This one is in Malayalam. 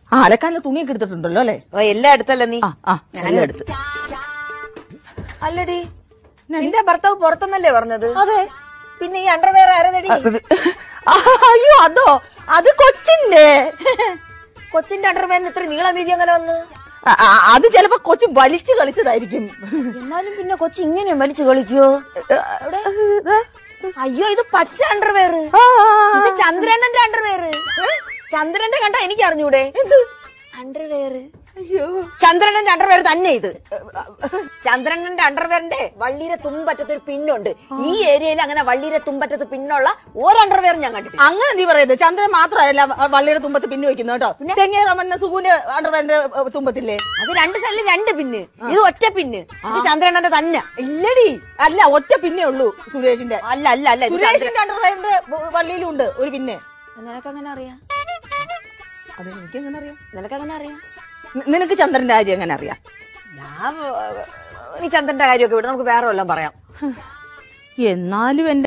ആ അലക്കാനുള്ള തുണിയൊക്കെ എടുത്തിട്ടുണ്ടല്ലോ അല്ലേ ഓ എല്ലാം എടുത്തല്ലേ നീ ആ ആ എല്ലാം എടുത്ത് അല്ലടി നിന്റെ ഭർത്താവ് പുറത്തെന്നല്ലേ പറഞ്ഞത് അതെ പിന്നെ ഈ അണ്ടർവെയർ ആരതടി ആ, അയ്യോ അതോ അത് കൊച്ചിന്റെ കൊച്ചിന്റെ അണ്ടർവെയറിന് ഇത്ര നീളം വീതി അങ്ങനെ വന്ന് ആ, ആ, അത് ചിലപ്പോ കൊച്ചു വലിച്ചു കളിച്ചതായിരിക്കും എന്നാലും പിന്നെ കൊച്ചു ഇങ്ങനെ വലിച്ചു കളിക്കോ എവിടെ? അയ്യോ ഇത് പച്ച അണ്ടർവെയർ ആ, ഇത് ചന്ദ്രന്റെ അണ്ടർവെയർ ചന്ദ്രന്റെ കണ്ട എനിക്ക് അറിഞ്ഞൂടെ എന്ത് അണ്ടർവെയർ അയ്യോ ചന്ദ്രന്റെ അണ്ടർവെയർ തന്നെ ഇത് ചന്ദ്രന്റെ അണ്ടർവെയറിന്റെ വള്ളിയുടെ തുമ്പറ്റത്ത് ഒരു പിന്നുണ്ട് ഈ ഏരിയയിൽ അങ്ങനെ വള്ളിയുടെ തുമ്പറ്റത്ത് പിന്നുള്ള ഒരു അണ്ടർവെയർ ഞാൻ കണ്ടിട്ടില്ല അങ്ങനെ നീ പറയുന്നത് ചന്ദ്രൻ മാത്രമല്ല വ- വള്ളിയുടെ തുമ്പത്ത് പിന്നെ വെക്കുന്നു കേട്ടോ തെങ്ങേറമ്മ സുഖുന്റെ അണ്ടർവെന്റെ തുമ്പത്തില്ലേ അത് രണ്ട് സ്ഥലം രണ്ട് പിന്ന് ഇത് ഒറ്റ പിന്ന് ഇത് ചന്ദ്രന്റെ തന്നെ ഇല്ലടി അല്ല ഒറ്റ പിന്നെ ഉള്ളൂ സുരേഷിന്റെ അല്ല അല്ല അല്ല ഇത് സുരേഷിന്റെ അണ്ടർവെയറിന്റെ വള്ളിയിലും ഉണ്ട് ഒരു പിന്നെ നിനക്ക് അങ്ങനെ അറിയാം അത് എനിക്ക് എങ്ങനെ അറിയാം നിനക്ക് അങ്ങനെ അറിയാം നി- നിനക്ക് ചന്ദ്രന്റെ കാര്യം എങ്ങനെ അറിയാം ഞാൻ നീ ചന്ദ്രന്റെ കാര്യമൊക്കെ വിട് നമുക്ക് വേറെ വല്ലതും പറയാം എന്നാലും എന്റെ